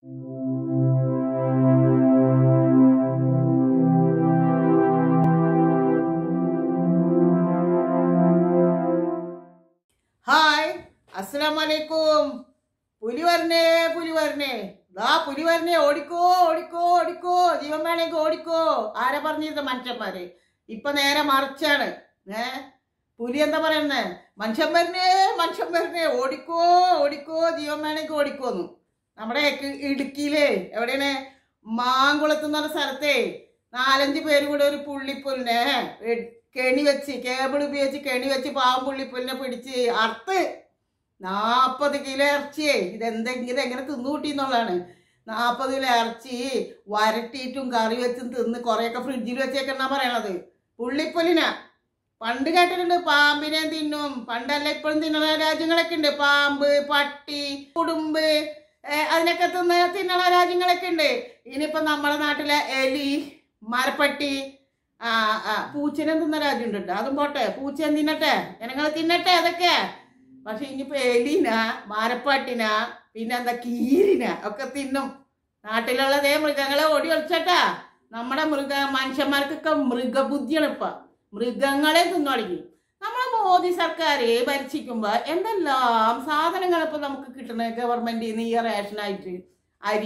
hi അസ്സലാം വലൈക്കും പുലി വരണേ പുലി വരണേ ദാ പുലി വരണേ ഓടിക്കോ ഓടിക്കോ ഓടിക്കോ ജീവൻ വേണമെങ്കിൽ ഓടിക്കോ ആരാ പറഞ്ഞിരുന്ന മനുഷ്യന്മാര് ഇപ്പൊ നേരെ മറിച്ചാണ് ഏ പുലി എന്താ പറയുന്നേ മനുഷ്യൻ വരണേ മനുഷ്യൻ വരണേ ഓടിക്കോ ഓടിക്കോ ജീവൻ വേണമെങ്കിൽ ഓടിക്കോന്നു നമ്മുടെ ഇ- ഇടുക്കിയിലേ എവിടെയാണ് മാങ്കുളത്ത് എന്ന് പറഞ്ഞ സ്ഥലത്തേ നാലഞ്ച് പേര് കൂടെ ഒരു പുള്ളിപ്പുല്ലിനെ എ- കെണി വെച്ച് കേബിൾ ഉപയോഗിച്ച് കെണി വെച്ച് പാവം പുള്ളിപ്പുല്ലിനെ പിടിച്ച് അറുത്ത് നാൽപ്പത് കിലോ ഇറച്ചിയേ ഇതെന്തെങ്കിലും ഇതെങ്ങനെ തിന്നുകൂട്ടി എന്നുള്ളതാണ് നാൽപ്പത് കിലോ ഇറച്ചി വരട്ടിയിട്ടും കറി വെച്ചും തിന്ന് കുറേയൊക്കെ ഫ്രിഡ്ജിൽ വെച്ചേക്കെന്നാ പറയണത് പുള്ളിപ്പുല്ലിനാ പണ്ട് കേട്ടിട്ടുണ്ട് പാമ്പിനെ തിന്നും പണ്ടല്ല ഇപ്പോഴും തിന്നണ രാജ്യങ്ങളൊക്കെ ഉണ്ട് പാമ്പ് പട്ടി കുടുംബ് ഏ, അതിനൊക്കെ തിന്ന തിന്നണ രാജ്യങ്ങളൊക്കെ ഉണ്ട് ഇനിയിപ്പോ നമ്മുടെ നാട്ടിലെ എലി മരപ്പട്ടി ആ ആ പൂച്ചനെ തിന്ന രാജ്യമുണ്ട് കേട്ടോ അതും പോട്ടെ പൂച്ചനെ തിന്നട്ടെ ജനങ്ങൾ തിന്നട്ടെ അതൊക്കെ പക്ഷെ ഇനിയിപ്പോ എലീന മരപ്പട്ടിന പിന്നെന്താ കീരിന ഒക്കെ തിന്നും നാട്ടിലുള്ളതേ മൃഗങ്ങളെ ഓടി ഒളിച്ചട്ടാ നമ്മുടെ മൃഗ മനുഷ്യന്മാർക്കൊക്കെ മൃഗബുദ്ധിയാണ് ഇപ്പൊ മൃഗങ്ങളെ തിന്നു തുടങ്ങി നമ്മളെ മോദി സർക്കാർ ഭരിച്ചിരിക്കുമ്പോൾ എന്തെല്ലാം സാധനങ്ങൾ ഇപ്പൊ നമുക്ക് കിട്ടണ ഗവൺമെന്റിൽ നിന്ന് ഈ റേഷനായിട്ട് അരി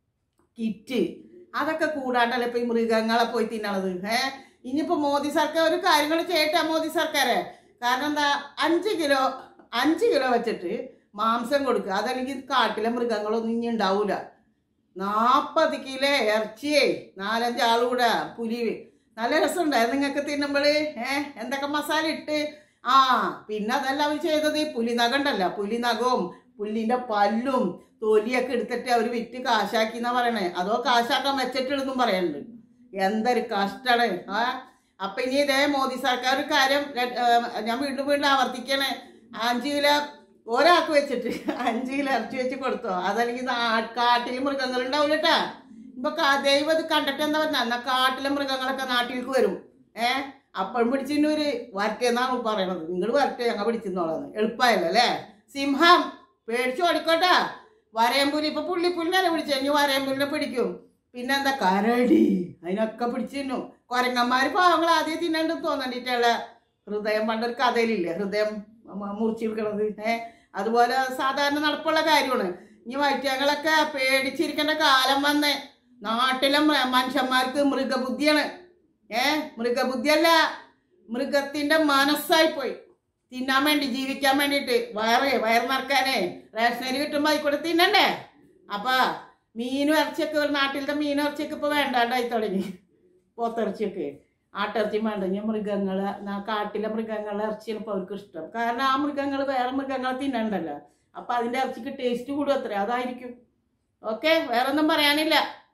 കിറ്റ് അതൊക്കെ കൂടാണ്ടല്ലേ ഇപ്പൊ ഈ മൃഗങ്ങളെ പോയി തിന്നണത് ഏ ഇനിയിപ്പോ മോദി സർക്കാർ ഒരു കാര്യങ്ങൾ ചെയ്യട്ടെ മോദി സർക്കാരെ കാരണം എന്താ അഞ്ച് കിലോ അഞ്ച് കിലോ വെച്ചിട്ട് മാംസം കൊടുക്കുക അതല്ലെങ്കിൽ കാട്ടിലെ മൃഗങ്ങളൊന്നും ഇനി ഉണ്ടാവൂല നാൽപ്പത് കിലോ ഇറച്ചിയേ നാലഞ്ച് ആളുകൂടെ പുലി നല്ല രസമുണ്ടായിരുന്നു നിങ്ങൾക്ക് തിന്നുമ്പോൾ ഏ എന്തൊക്കെ മസാല ഇട്ട് ആ പിന്നെ അതല്ല അവർ ചെയ്തത് ഈ പുലിനഖം ഉണ്ടല്ലോ പുലിനഖവും പുല്ലിന്റെ പല്ലും തൊലിയൊക്കെ എടുത്തിട്ട് അവർ വിറ്റ് കാശാക്കി എന്നാ പറയണേ അതോ കാശാക്കാൻ വെച്ചിട്ടിടുന്നും പറയുന്നുണ്ട് എന്തൊരു കഷ്ടാണ് ആ അപ്പൊ ഇനി ഇതേ മോദി സർക്കാർ ഒരു കാര്യം ര- ഏ, ഞാൻ വീണ്ടും വീണ്ടും ആവർത്തിക്കണേ അഞ്ച് കിലോ ഒരാൾക്ക് വെച്ചിട്ട് അഞ്ച് കിലോ ഇറച്ചി വെച്ച് കൊടുത്തോ അതല്ലെങ്കിൽ നാ- കാട്ടിൽ മൃഗങ്ങൾ ഉണ്ടാവില്ലട്ടാ ഇപ്പൊ കാ- ദൈവം ഇത് കണ്ടിട്ട് എന്താ പറഞ്ഞ എന്നാ കാട്ടിലെ മൃഗങ്ങളൊക്കെ നാട്ടിലേക്ക് വരും ഏ അപ്പോഴും പിടിച്ചിന്നൊരു വരട്ടെന്നാണ് പറയണത് നിങ്ങൾ വരട്ടെ ഞങ്ങൾ പിടിച്ചെന്നോളാന്ന് എളുപ്പമായല്ലോ അല്ലേ സിംഹം പേടിച്ചു ഓടിക്കോട്ടാ വരയമ്പുലി ഇപ്പൊ പുള്ളിപ്പുല്ലിനെ പിടിച്ചു ഇനി വരയമ്പുലിനെ പിടിക്കും പിന്നെന്താ കരടി അതിനൊക്കെ പിടിച്ചിരുന്നു കൊരങ്ങന്മാര് പാവങ്ങൾ ആദ്യം തിന്നണ്ട് തോന്നണ്ടിട്ടുള്ള ഹൃദയം പണ്ടൊരു കഥയിലില്ലേ ഹൃദയം മ- മുറിച്ചെടുക്കണത് ഏ അതുപോലെ സാധാരണ നടപ്പുള്ള കാര്യമാണ് ഇനി വൈറ്റങ്ങളൊക്കെ പേടിച്ചിരിക്കേണ്ട കാലം വന്നേ നാട്ടിലെ മ- മനുഷ്യന്മാർക്ക് മൃഗബുദ്ധിയാണ് ഏ മൃഗബുദ്ധിയല്ല മൃഗത്തിന്റെ മനസ്സായി പോയി തിന്നാൻ വേണ്ടി ജീവിക്കാൻ വേണ്ടിയിട്ട് വയറ് വയറ് നിറക്കാനേ റേഷനരി കിട്ടുമ്പോൾ ആയിക്കോട്ടെ തിന്നണ്ടേ അപ്പൊ മീനും ഇറച്ചിയൊക്കെ ഒരു നാട്ടിലത്തെ മീനും ഇറച്ചിയൊക്കെ ഇപ്പൊ വേണ്ടാണ്ടായി തുടങ്ങി പോത്തിറച്ചിയൊക്കെ ആട്ടിറച്ചി വേണ്ട ഞാൻ മൃഗങ്ങളെ നാ- കാട്ടിലെ മൃഗങ്ങളെ ഇറച്ചിയാണ് ഇപ്പൊ അവർക്ക് ഇഷ്ടം കാരണം ആ മൃഗങ്ങൾ വേറെ മൃഗങ്ങളെ തിന്നണ്ടല്ലോ അപ്പൊ അതിന്റെ ഇറച്ചിക്ക് ടേസ്റ്റ് കൂടും അത്ര അതായിരിക്കും ഓക്കെ വേറെ ഒന്നും പറയാനില്ല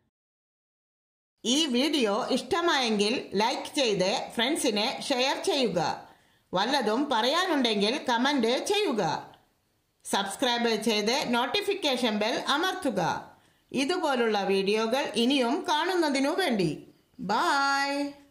ഈ വീഡിയോ ഇഷ്ടമായെങ്കിൽ ലൈക്ക് ചെയ്ത് ഫ്രണ്ട്സിനെ ഷെയർ ചെയ്യുക വല്ലതും പറയാനുണ്ടെങ്കിൽ കമൻറ്റ് ചെയ്യുക സബ്സ്ക്രൈബ് ചെയ്ത് നോട്ടിഫിക്കേഷൻ ബെൽ അമർത്തുക ഇതുപോലുള്ള വീഡിയോകൾ ഇനിയും കാണുന്നതിനു വേണ്ടി ബായ്